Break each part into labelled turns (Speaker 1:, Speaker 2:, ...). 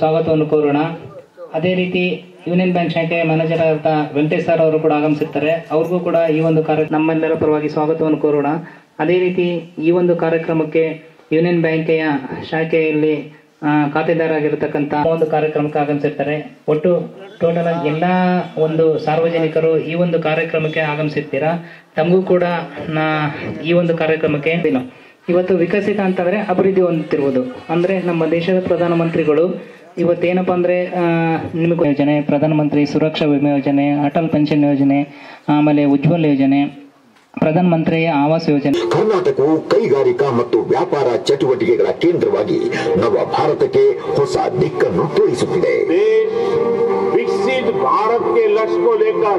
Speaker 1: ಸ್ವಾಗತವನ್ನು ಕೋರೋಣ ಅದೇ ರೀತಿ ಯೂನಿಯನ್ ಬ್ಯಾಂಕ್ ಶಾಖೆಯ ಮ್ಯಾನೇಜರ್ ಆದ ವೆಂಕಟೇಶ್ ಸರ್ ಅವರು ಕೂಡ ಆಗಮಿಸಿರ್ತಾರೆ ಅವ್ರಿಗೂ ಕೂಡ ಈ ಒಂದು ಕಾರ್ಯ ನಮ್ಮೆಲ್ಲರ ಪರವಾಗಿ ಸ್ವಾಗತವನ್ನು ಕೋರೋಣ ಅದೇ ರೀತಿ ಈ ಒಂದು ಕಾರ್ಯಕ್ರಮಕ್ಕೆ ಯೂನಿಯನ್ ಬ್ಯಾಂಕೆಯ ಶಾಖೆಯಲ್ಲಿ ಆ, ಖಾತೆದಾರರಾಗಿರ್ತಕ್ಕಂಥ ಒಂದು ಕಾರ್ಯಕ್ರಮಕ್ಕೆ ಆಗಮಿಸಿರ್ತಾರೆ ಒಟ್ಟು ಟೋಟಲ್ ಆಗಿ ಎಲ್ಲ ಒಂದು ಸಾರ್ವಜನಿಕರು ಈ ಒಂದು ಕಾರ್ಯಕ್ರಮಕ್ಕೆ ಆಗಮಿಸಿರ್ತೀರಾ ತಮಗೂ ಕೂಡ ನಾ ಈ ಒಂದು ಕಾರ್ಯಕ್ರಮಕ್ಕೆ ದಿನ ಇವತ್ತು ವಿಕಸಿತ ಅಂತಂದ್ರೆ ಅಭಿವೃದ್ಧಿ ಹೊಂದುತ್ತಿರುವುದು ಅಂದ್ರೆ ನಮ್ಮ ದೇಶದ ಪ್ರಧಾನಮಂತ್ರಿಗಳು ಇವತ್ತೇನಪ್ಪ ಅಂದ್ರೆ ಆ, ನಿಮಗೆ ಯೋಜನೆ ಪ್ರಧಾನಮಂತ್ರಿ ಸುರಕ್ಷಾ ವಿಮೆ ಯೋಜನೆ ಅಟಲ್ ಪೆನ್ಷನ್ ಯೋಜನೆ ಆಮೇಲೆ ಉಜ್ವಲ್ ಯೋಜನೆ ಪ್ರಧಾನಮಂತ್ರಿ ಆವಾಸ್ ಯೋಜನೆ
Speaker 2: ಕರ್ನಾಟಕವು ಕೈಗಾರಿಕಾ ಮತ್ತು ವ್ಯಾಪಾರ ಚಟುವಟಿಕೆಗಳ ಕೇಂದ್ರವಾಗಿ ನವ ಭಾರತಕ್ಕೆ ಹೊಸ ದಿಕ್ಕನ್ನು ತೋರಿಸುತ್ತಿದೆ
Speaker 3: देश विकसित भारत के लक्ष्य को लेकर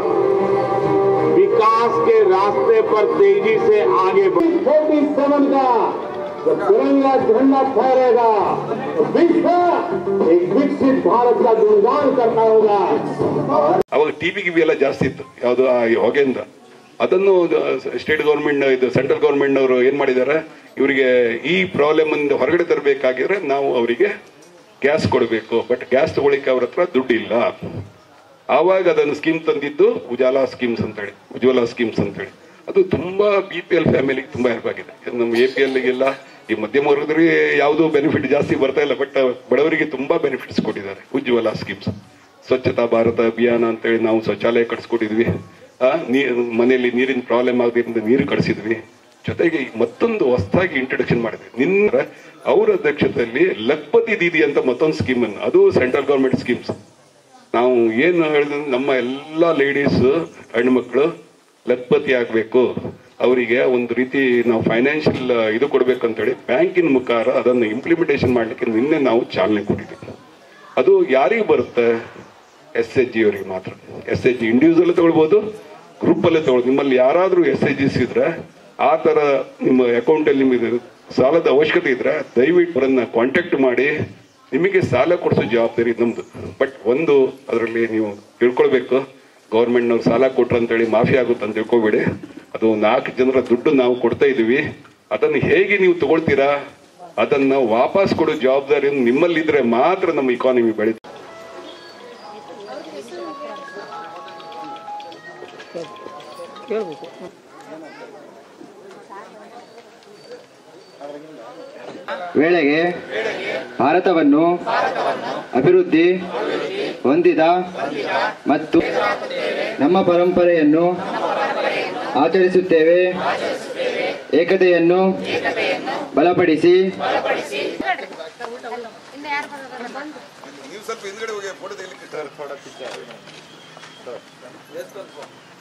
Speaker 3: विकास के रास्ते पर तेजी से आगे बढ़ छोटी समन का जब तिरंगा झंडा फहरेगा तो विश्व एक विकसित भारत का गुणगान करता होगा
Speaker 4: ಅವಾಗ ಟಿ ಬಿ ಗಿಬಿ ಎಲ್ಲ ಜಾಸ್ತಿ ಇತ್ತು ಯಾವುದು ಆ ಹೊಗೆಯಿಂದ ಅದನ್ನು ಸ್ಟೇಟ್ ಗೌರ್ಮೆಂಟ್ ಇದು ಸೆಂಟ್ರಲ್ ಗೌರ್ಮೆಂಟ್ನವರು ಏನ್ ಮಾಡಿದ್ದಾರೆ ಇವರಿಗೆ ಈ ಪ್ರಾಬ್ಲಮ್ ಅನ್ನು ಹೊರಗಡೆ ತರಬೇಕಾಗಿದ್ರೆ ನಾವು ಅವರಿಗೆ ಗ್ಯಾಸ್ ಕೊಡಬೇಕು ಬಟ್ ಗ್ಯಾಸ್ ತಗೊಳ್ಳಿಕ್ಕೆ ಅವ್ರ ಹತ್ರ ದುಡ್ಡಿಲ್ಲ ಆವಾಗ ಅದನ್ನು ಸ್ಕೀಮ್ ತಂದಿದ್ದು ಉಜಾಲಾ ಸ್ಕೀಮ್ಸ್ ಅಂತೇಳಿ ಉಜ್ವಲ ಸ್ಕೀಮ್ಸ್ ಅಂತೇಳಿ ಅದು ತುಂಬಾ ಬಿ ಪಿ ಎಲ್ ಫ್ಯಾಮಿಲಿಗೆ ತುಂಬಾ ಹೆಲ್ಪ್ ಆಗಿದೆ ಇದು ನಮ್ಮ ಎ ಪಿ ಎಲ್ಗೆಲ್ಲ ಈ ಮಧ್ಯಮ ವರ್ಗದವರಿಗೆ ಯಾವುದೂ ಬೆನಿಫಿಟ್ ಜಾಸ್ತಿ ಬರ್ತಾ ಇಲ್ಲ ಬಟ್ ಬಡವರಿಗೆ ತುಂಬಾ ಬೆನಿಫಿಟ್ಸ್ ಕೊಟ್ಟಿದ್ದಾರೆ ಉಜ್ವಲ ಸ್ಕೀಮ್ಸ್ ಸ್ವಚ್ಛತಾ ಭಾರತ ಅಭಿಯಾನ ಅಂತೇಳಿ ನಾವು ಶೌಚಾಲಯ ಕಟ್ಸ್ಕೊಟ್ಟಿದ್ವಿ ಆ, ನೀರ್ ಮನೆಯಲ್ಲಿ ನೀರಿನ ಪ್ರಾಬ್ಲಮ್ ಆಗದ್ರಿಂದ ನೀರು ಕಳಿಸಿದ್ವಿ ಜೊತೆಗೆ ಈಗ ಮತ್ತೊಂದು ಹೊಸದಾಗಿ ಇಂಟ್ರೊಡಕ್ಷನ್ ಮಾಡಿದ್ವಿ ನಿನ್ನ ಅವರ ಅಧ್ಯಕ್ಷತೆಯಲ್ಲಿ ಲಕ್ಪತಿ ದೀದಿ ಅಂತ ಮತ್ತೊಂದು ಸ್ಕೀಮ್ ಅನ್ನು ಅದು ಸೆಂಟ್ರಲ್ ಗೌರ್ಮೆಂಟ್ ಸ್ಕೀಮ್ಸ್ ನಾವು ಏನು ಹೇಳಿದ್ರೆ ನಮ್ಮ ಎಲ್ಲಾ ಲೇಡೀಸ್ ಹೆಣ್ಮಕ್ಳು ಲಕ್ಪತಿ ಆಗ್ಬೇಕು ಅವರಿಗೆ ಒಂದು ರೀತಿ ನಾವು ಫೈನಾನ್ಷಿಯಲ್ ಇದು ಕೊಡ್ಬೇಕಂತೇಳಿ ಬ್ಯಾಂಕಿನ ಮುಖಾಂತರ ಅದನ್ನು ಇಂಪ್ಲಿಮೆಂಟೇಷನ್ ಮಾಡ್ಲಿಕ್ಕೆ ನಿನ್ನೆ ನಾವು ಚಾಲನೆ ಕೊಟ್ಟಿದ್ದೀವಿ ಅದು ಯಾರಿಗೆ ಬರುತ್ತೆ ಎಸ್ ಎಚ್ ಜಿ ಅವರಿಗೆ ಮಾತ್ರ ಎಸ್ ಎಚ್ ಜಿ ಇಂಡಿವಿಜುವಲ್ ತಗೊಳ್ಬೋದು ಗ್ರೂಪ್ ಅಲ್ಲೇ ತಗೊಳ್ಬೋದು ನಿಮ್ಮಲ್ಲಿ ಯಾರಾದ್ರೂ ಎಸ್ ಎಚ್ ಜಿಸ್ ಇದ್ರೆ ಆ ತರ ನಿಮ್ಮ ಅಕೌಂಟ್ ಅಲ್ಲಿ ನಿಮಗೆ ಸಾಲದ ಅವಶ್ಯಕತೆ ಇದ್ರೆ ದಯವಿಟ್ಟು ಅವರನ್ನ ಕಾಂಟ್ಯಾಕ್ಟ್ ಮಾಡಿ ನಿಮಗೆ ಸಾಲ ಕೊಡಿಸೋ ಜವಾಬ್ದಾರಿ ನಮ್ದು ಬಟ್ ಒಂದು ಅದರಲ್ಲಿ ನೀವು ತಿಳ್ಕೊಳ್ಬೇಕು ಗೌರ್ಮೆಂಟ್ನವ್ರು ಸಾಲ ಕೊಟ್ರು ಅಂತೇಳಿ ಮಾಫಿ ಆಗುತ್ತೆ ಅಂತ ತಿಳ್ಕೊಬೇಡಿ ಅದು ನಾಲ್ಕು ಜನರ ದುಡ್ಡು ನಾವು ಕೊಡ್ತಾ ಇದೀವಿ ಅದನ್ನು ಹೇಗೆ ನೀವು ತಗೊಳ್ತೀರಾ ಅದನ್ನ ವಾಪಸ್ ಕೊಡೋ ಜವಾಬ್ದಾರಿ ನಿಮ್ಮಲ್ಲಿದ್ರೆ ಮಾತ್ರ ನಮ್ಮ ಇಕಾನಮಿ ಬೆಳೀತದೆ
Speaker 5: ವೇಳೆಗೆ ಭಾರತವನ್ನು ಅಭಿವೃದ್ಧಿ ಹೊಂದಿದ ಮತ್ತು ನಮ್ಮ ಪರಂಪರೆಯನ್ನು ಆಚರಿಸುತ್ತೇವೆ ಏಕತೆಯನ್ನು ಬಲಪಡಿಸಿ
Speaker 6: ಇನ್ನು ಯಾರು ಬರೋದಲ್ಲ ಬಂದು
Speaker 4: ನೀವು ಸ್ವಲ್ಪ ಹಿಂದ್ಗಡೆ ಹೋಗಿ ಫೋಟೋ ತೆಗಿಲಿಕ್ಕೆ